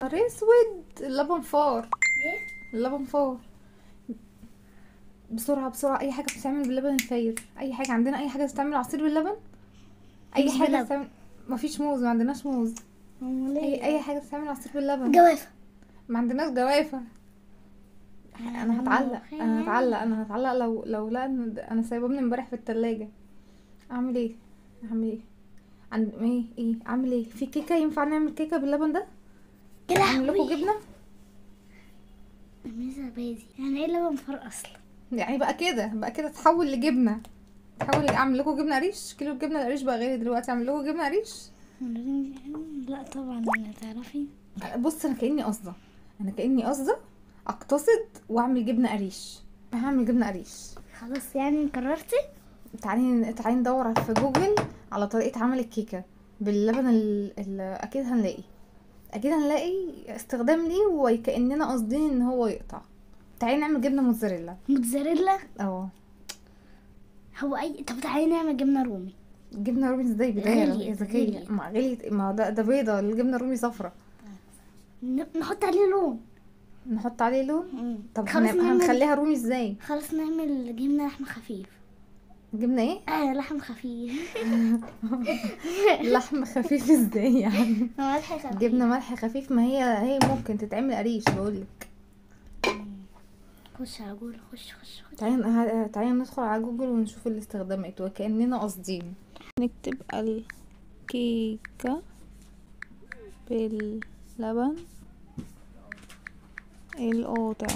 نهار اسود اللبن فار ايه اللبن فار بسرعة بسرعة أي حاجة بتتعمل باللبن الفاير أي حاجة عندنا أي حاجة بتتعمل عصير باللبن أي موز حاجة باللبن. بتتعمل مفيش موز ما عندناش موز امال أي ايه أي حاجة بتتعمل عصير باللبن جوافه ما عندناش جوافة انا هتعلق انا هتعلق انا هتعلق لو لو لا أنا- انا سايباه من امبارح في التلاجة اعمل ايه اعمل ايه عند ايه ايه اعمل ايه في كيكه ينفع نعمل كيكه باللبن ده يا اعمل لكم لهوي جبنه ميزه بازي يعني ايه لبن فار اصلا يعني بقى كده بقى كده تحول لجبنه تحول اعمل لكم جبنه قريش كيلو الجبنه القريش بقى غالي دلوقتي اعمل لكم جبنه قريش لا طبعا انا تعرفي بص انا كاني قصده انا كاني قصده اقتصد واعمل جبنه قريش هعمل جبنه قريش خلاص يعني قررتي تعالي تعالي ندور في جوجل على طريقة عمل الكيكة باللبن ال... ال... أكيد هنلاقي أكيد هنلاقي استخدام ليه وكأننا قاصدين إن هو يقطع تعالي نعمل جبنة موتزاريلا موتزاريلا اه هو اي طب تعالي نعمل جبنه رومي جبنة رومي ازاي بداية غليت، يا ذكية غليت. ما غليت ما ده, ده بيضة الجبنة الرومي صفرة ن- نحط عليه لون نحط عليه لون طب خلاص هن... نعمل- هنخليها رومي ازاي خلاص نعمل جبنه لحم خفيف جبنة ايه اه لحم خفيف لحم خفيف ازاي يعني ملح خفيف جبنة ملح خفيف ما هي هي ممكن تتعمل قريش بقولك خش على جول خش خش خش تعالي ه- تعالي ندخل على جوجل ونشوف الاستخدامات وكأننا قاصدين نكتب الكيكة باللبن القاطع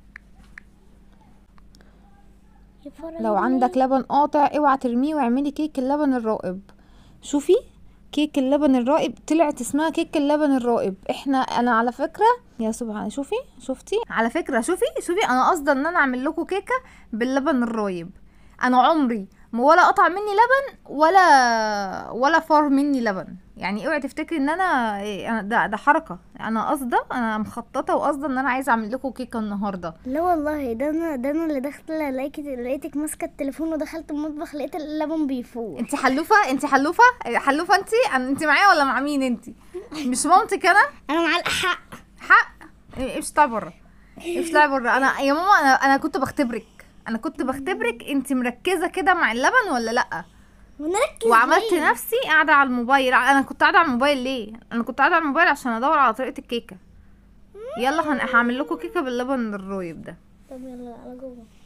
يا فرج لو عندك لبن قاطع اوعى ترميه واعملي كيك اللبن الرائب شوفي كيك اللبن الرائب طلعت اسمها كيك اللبن الرائب احنا انا على فكره يا سبحان شوفي شفتي على فكره شوفي شوفي انا قصدي ان انا اعمل لكم كيكه باللبن الرايب انا عمري ما ولا قطع مني لبن ولا ولا فار مني لبن يعني اوعي تفتكري ان انا إيه، أنا- ده ده حركه انا قاصده انا مخططه وقاصده ان انا عايزه اعمل لكم كيكه النهارده لا والله ده انا ده انا اللي داخله لقيت لقيتك ماسكه التليفون ودخلت المطبخ لقيت اللبن بيفور انت حلوفه انت حلوفه حلوفه انت انت معايا ولا مع مين انت مش مامتك انا انا مع الحق حق امشي طلع بره امشي طلع بره انا يا ماما انا انا كنت بختبرك انا كنت بختبرك انت مركزه كده مع اللبن ولا لا ونركز وعملت ليه؟ نفسي قاعده على الموبايل انا كنت قاعده على الموبايل ليه انا كنت قاعده على الموبايل عشان ادور على طريقه الكيكه يلا هن- هعمل لكم كيكه باللبن الرايب ده طب يلا على جوه